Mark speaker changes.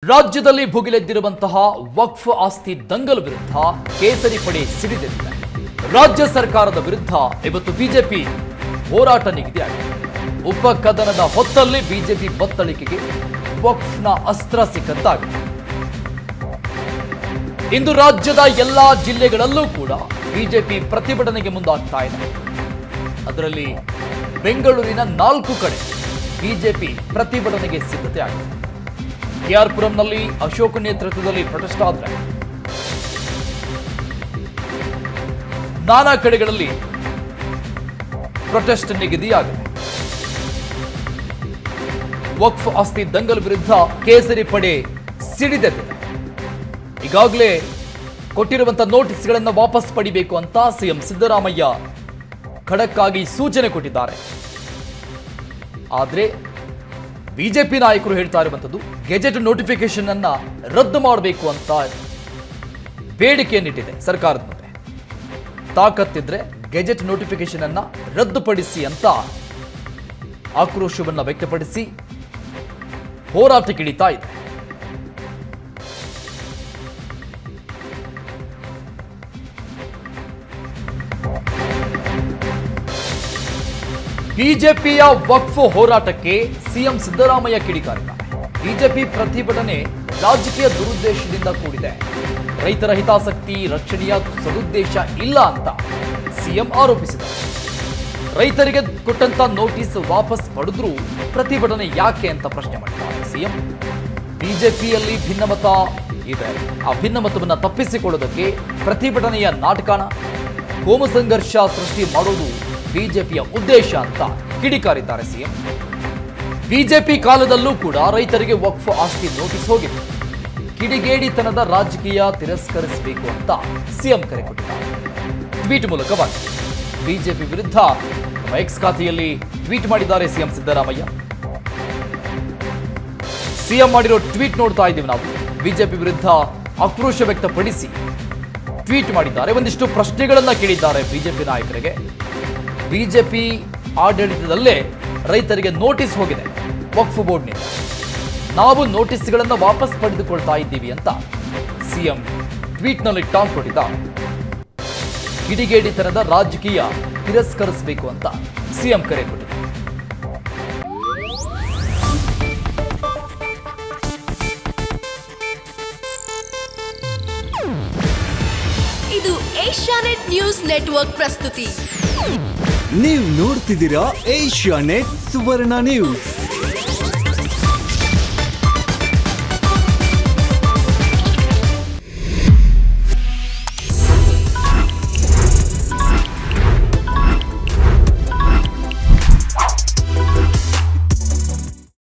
Speaker 1: ರಾಜ್ಯದಲ್ಲಿ ಭುಗಿಲೆದ್ದಿರುವಂತಹ ವಕ್ಫ್ ಆಸ್ತಿ ದಂಗಲ್ ವಿರುದ್ಧ ಕೇಸರಿ ಪಡೆ ಸಿಡಿದೆದ್ದಿದೆ ರಾಜ್ಯ ಸರ್ಕಾರದ ವಿರುದ್ಧ ಇವತ್ತು ಬಿಜೆಪಿ ಹೋರಾಟ ನಿಗದಿಯಾಗಿದೆ ಉಪ ಕದನದ ಹೊತ್ತಲ್ಲಿ ಬಿಜೆಪಿ ಬತ್ತಳಿಕೆಗೆ ವಕ್ಫ್ನ ಅಸ್ತ್ರ ಸಿಕ್ಕಂತಾಗಿದೆ ಇಂದು ರಾಜ್ಯದ ಎಲ್ಲಾ ಜಿಲ್ಲೆಗಳಲ್ಲೂ ಕೂಡ ಬಿಜೆಪಿ ಪ್ರತಿಭಟನೆಗೆ ಮುಂದಾಗ್ತಾ ಇದೆ ಅದರಲ್ಲಿ ಬೆಂಗಳೂರಿನ ನಾಲ್ಕು ಕಡೆ ಬಿಜೆಪಿ ಪ್ರತಿಭಟನೆಗೆ ಸಿದ್ಧತೆ ಆಗಿದೆ ಕೆಆರ್ ಪುರಂನಲ್ಲಿ ಅಶೋಕ್ ನೇತೃತ್ವದಲ್ಲಿ ಪ್ರೊಟೆಸ್ಟ್ ಆದ್ರೆ ನಾನಾ ಕಡೆಗಳಲ್ಲಿ ಪ್ರೊಟೆಸ್ಟ್ ನಿಗದಿಯಾಗಿದೆ ವಕ್ಫ್ ಆಸ್ತಿ ದಂಗಲ್ ವಿರುದ್ಧ ಕೇಸರಿ ಪಡೆ ಸಿಡಿದೆದ್ದಿದೆ ಈಗಾಗಲೇ ಕೊಟ್ಟಿರುವಂತಹ ನೋಟಿಸ್ಗಳನ್ನು ವಾಪಸ್ ಪಡಿಬೇಕು ಅಂತ ಸಿಎಂ ಸಿದ್ದರಾಮಯ್ಯ ಖಡಕ್ ಆಗಿ ಸೂಚನೆ ಕೊಟ್ಟಿದ್ದಾರೆ ಆದ್ರೆ ಬಿಜೆಪಿ ನಾಯಕರು ಹೇಳ್ತಾ ಇರುವಂಥದ್ದು ಗೆಜೆಟ್ ನೋಟಿಫಿಕೇಶನ್ ಅನ್ನ ರದ್ದು ಮಾಡಬೇಕು ಅಂತ ಬೇಡಿಕೆಯನ್ನಿಟ್ಟಿದೆ ಸರ್ಕಾರದ ಮುಂದೆ ತಾಕತ್ತಿದ್ರೆ ಗೆಜೆಟ್ ನೋಟಿಫಿಕೇಶನ್ ಅನ್ನ ರದ್ದುಪಡಿಸಿ ಅಂತ ಆಕ್ರೋಶವನ್ನ ವ್ಯಕ್ತಪಡಿಸಿ ಹೋರಾಟಕ್ಕಿಳಿತಾ ಇದೆ ಬಿಜೆಪಿಯ ವಕ್ಫ್ ಹೋರಾಟಕ್ಕೆ ಸಿಎಂ ಸಿದ್ದರಾಮಯ್ಯ ಕಿಡಿಕಾರಿದ್ದಾರೆ ಬಿಜೆಪಿ ಪ್ರತಿಭಟನೆ ರಾಜಕೀಯ ದುರುದ್ದೇಶದಿಂದ ಕೂಡಿದೆ ರೈತರ ಹಿತಾಸಕ್ತಿ ರಕ್ಷಣೆಯ ಸದುದ್ದೇಶ ಇಲ್ಲ ಅಂತ ಸಿಎಂ ಆರೋಪಿಸಿದ್ದಾರೆ ರೈತರಿಗೆ ಕೊಟ್ಟಂತ ನೋಟಿಸ್ ವಾಪಸ್ ಪಡೆದ್ರೂ ಪ್ರತಿಭಟನೆ ಯಾಕೆ ಅಂತ ಪ್ರಶ್ನೆ ಮಾಡಿದ್ದಾರೆ ಸಿಎಂ ಬಿಜೆಪಿಯಲ್ಲಿ ಭಿನ್ನಮತ ಇದೆ ಆ ಭಿನ್ನಮತವನ್ನ ತಪ್ಪಿಸಿಕೊಳ್ಳೋದಕ್ಕೆ ಪ್ರತಿಭಟನೆಯ ನಾಟಕನ ಕೋಮು ಸಂಘರ್ಷ ಸೃಷ್ಟಿ ಮಾಡೋದು ಬಿಜೆಪಿಯ ಉದ್ದೇಶ ಅಂತ ಕಿಡಿಕಾರಿದ್ದಾರೆ ಸಿಎಂ ಬಿಜೆಪಿ ಕಾಲದಲ್ಲೂ ಕೂಡ ರೈತರಿಗೆ ವಕ್ಫ್ ಆಸ್ತಿ ನೋಟಿಸ್ ಹೋಗಿತ್ತು ಕಿಡಿಗೇಡಿತನದ ರಾಜಕೀಯ ತಿರಸ್ಕರಿಸಬೇಕು ಅಂತ ಸಿಎಂ ಕರೆ ಕೊಟ್ಟಿದ್ದಾರೆ ಟ್ವೀಟ್ ಮೂಲಕವಾಗಿ ಬಿಜೆಪಿ ವಿರುದ್ಧ ತಮ್ಮ ಎಕ್ಸ್ ಖಾತೆಯಲ್ಲಿ ಟ್ವೀಟ್ ಮಾಡಿದ್ದಾರೆ ಸಿಎಂ ಸಿದ್ದರಾಮಯ್ಯ ಸಿಎಂ ಮಾಡಿರೋ ಟ್ವೀಟ್ ನೋಡ್ತಾ ಇದ್ದೀವಿ ನಾವು ಬಿಜೆಪಿ ವಿರುದ್ಧ ಆಕ್ರೋಶ ವ್ಯಕ್ತಪಡಿಸಿ ಟ್ವೀಟ್ ಮಾಡಿದ್ದಾರೆ ಒಂದಿಷ್ಟು ಪ್ರಶ್ನೆಗಳನ್ನ ಕೇಳಿದ್ದಾರೆ ಬಿಜೆಪಿ ನಾಯಕರಿಗೆ ಬಿಜೆಪಿ ಆಡಳಿತದಲ್ಲೇ ರೈತರಿಗೆ ನೋಟಿಸ್ ಹೋಗಿದೆ ವಕ್ಫ್ ಬೋರ್ಡ್ನಿಂದ ನಾವು ನೋಟಿಸ್ಗಳನ್ನು ವಾಪಸ್ ಪಡೆದುಕೊಳ್ತಾ ಇದ್ದೀವಿ ಅಂತ ಸಿಎಂ ಟ್ವೀಟ್ನಲ್ಲಿ ಟಾಂಗ್ ಕೊಟ್ಟಿದ್ದಾರೆ ಕಿಡಿಗೇಡಿತನದ ರಾಜಕೀಯ ತಿರಸ್ಕರಿಸಬೇಕು ಅಂತ ಸಿಎಂ ಕರೆ ಕೊಟ್ಟಿದ್ದಾರೆ
Speaker 2: ಇದು ಏಷ್ಯಾನೆಟ್ ನ್ಯೂಸ್ ನೆಟ್ವರ್ಕ್ ಪ್ರಸ್ತುತಿ
Speaker 3: ನೀವು ನೋಡ್ತಿದ್ದೀರಾ ಏಷ್ಯಾ ನೆಟ್ ಸುವರ್ಣ ನ್ಯೂಸ್